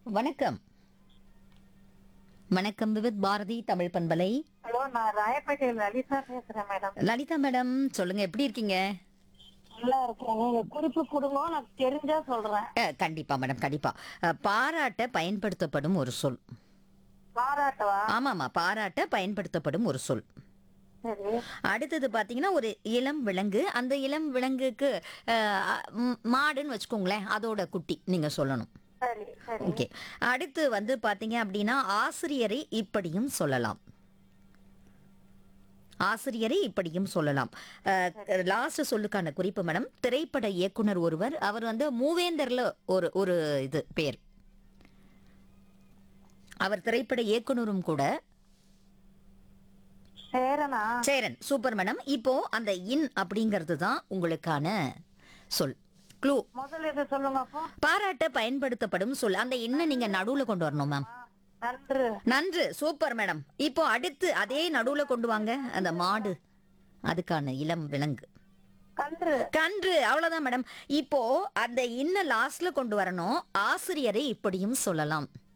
வணக்கம் வணக்கம் விவித் பாரதி தமிழ் பண்பலை ஹலோ நான் ராயப்பேட்டையில் லலிதா பேசுறேன் மேடம் லலிதா மேடம் சொல்லுங்க எப்படி இருக்கீங்க நல்லா இருக்கேன் நீங்க குறிப்பு கொடுங்க நான் தெரிஞ்சா சொல்றேன் அஹ், கண்டிப்பா மேடம் கண்டிப்பா அஹ், பாராட்ட பயன்படுத்தப்படும் ஒரு சொல் பாராட்டவா ஆமாமா பாராட்ட பயன்படுத்தப்படும் ஒரு சொல் சரி அடுத்தது பாத்தீங்கன்னா ஒரு இளம் விலங்கு அந்த இளம் விலங்குக்கு அஹ், ம், மாடுன்னு வச்சுக்கோங்களேன் அதோட குட்டி நீங்க சொல்லணும் சரி சரி ஓகே அடுத்து வந்து பாத்தீங்க அப்படின்னா ஆசிரியரை இப்படியும் சொல்லலாம் ஆசிரியரை இப்படியும் சொல்லலாம் லாஸ்ட் சொல்லுக்கான குறிப்பு மேடம் திரைப்பட இயக்குனர் ஒருவர் அவர் வந்து மூவேந்தர்ல ஒரு ஒரு இது பேர் அவர் திரைப்பட இயக்குனரும் கூட சேரனா சேரன் சூப்பர் மேடம் இப்போ அந்த இன் அப்படிங்கிறது தான் உங்களுக்கான சொல் க்ளூ முதல்ல இது சொல்லுங்க அப்போ பாராட்ட பயன்படுத்தப்படும் சொல் அந்த இன்னை நீங்க நடுவுல கொண்டு வரணும் மேம் நன்று நன்று சூப்பர் மேடம் இப்போ அடுத்து அதே நடுவுல கொண்டு வாங்க அந்த மாடு அதுக்கான இளம் விலங்கு கன்று கன்று அவ்வளவுதான் மேடம் இப்போ அந்த இன்ன லாஸ்ட்ல கொண்டு வரணும் ஆசிரியரை இப்படியும் சொல்லலாம்